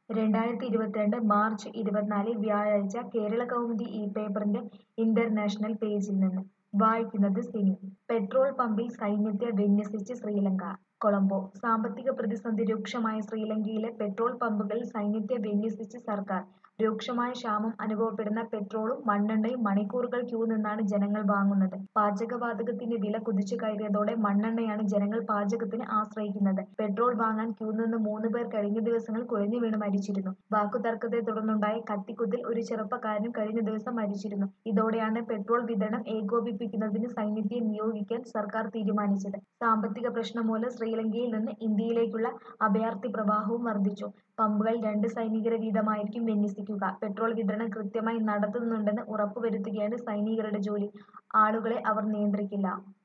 രണ്ടായിരത്തി ഇരുപത്തിരണ്ട് മാർച്ച് ഇരുപത്തിനാല് വ്യാഴാഴ്ച കേരള കൗമുദി ഈ പേപ്പറിന്റെ ഇന്റർനാഷണൽ പേജിൽ നിന്ന് വായിക്കുന്നത് സിനി പെട്രോൾ പമ്പിൽ സൈന്യത്തെ വിന്യസിച്ച് ശ്രീലങ്ക കൊളംബോ സാമ്പത്തിക പ്രതിസന്ധി രൂക്ഷമായ ശ്രീലങ്കയിലെ പെട്രോൾ പമ്പുകളിൽ സൈന്യത്തെ വിന്യസിച്ച് സർക്കാർ രൂക്ഷമായ ക്ഷാമം അനുഭവപ്പെടുന്ന പെട്രോളും മണ്ണെണ്ണയും മണിക്കൂറുകൾ ക്യൂ നിന്നാണ് ജനങ്ങൾ വാങ്ങുന്നത് പാചകവാതകത്തിന്റെ വില കുതിച്ചു കയറിയതോടെ മണ്ണെണ്ണയാണ് ജനങ്ങൾ പാചകത്തിന് ആശ്രയിക്കുന്നത് പെട്രോൾ വാങ്ങാൻ ക്യൂ നിന്ന് മൂന്ന് പേർ കഴിഞ്ഞ ദിവസങ്ങൾ കുഴഞ്ഞു വീണ് മരിച്ചിരുന്നു വാക്കുതർക്കത്തെ തുടർന്നുണ്ടായ കത്തിക്കുത്തിൽ ഒരു ചെറുപ്പക്കാരനും കഴിഞ്ഞ ദിവസം മരിച്ചിരുന്നു ഇതോടെയാണ് പെട്രോൾ വിതരണം ഏകോപിപ്പിക്കുന്നതിന് സൈന്യത്തെ നിയോഗിക്കാൻ സർക്കാർ തീരുമാനിച്ചത് സാമ്പത്തിക പ്രശ്നം മൂലം ശ്രീലങ്കയിൽ നിന്ന് ഇന്ത്യയിലേക്കുള്ള അഭയാർത്ഥി പ്രവാഹവും വർദ്ധിച്ചു പമ്പുകൾ രണ്ട് സൈനികരെ വീതമായിരിക്കും വിന്യസിക്കുക പെട്രോൾ വിതരണം കൃത്യമായി നടത്തുന്നുണ്ടെന്ന് ഉറപ്പുവരുത്തുകയാണ് സൈനികരുടെ ജോലി ആളുകളെ അവർ നിയന്ത്രിക്കില്ല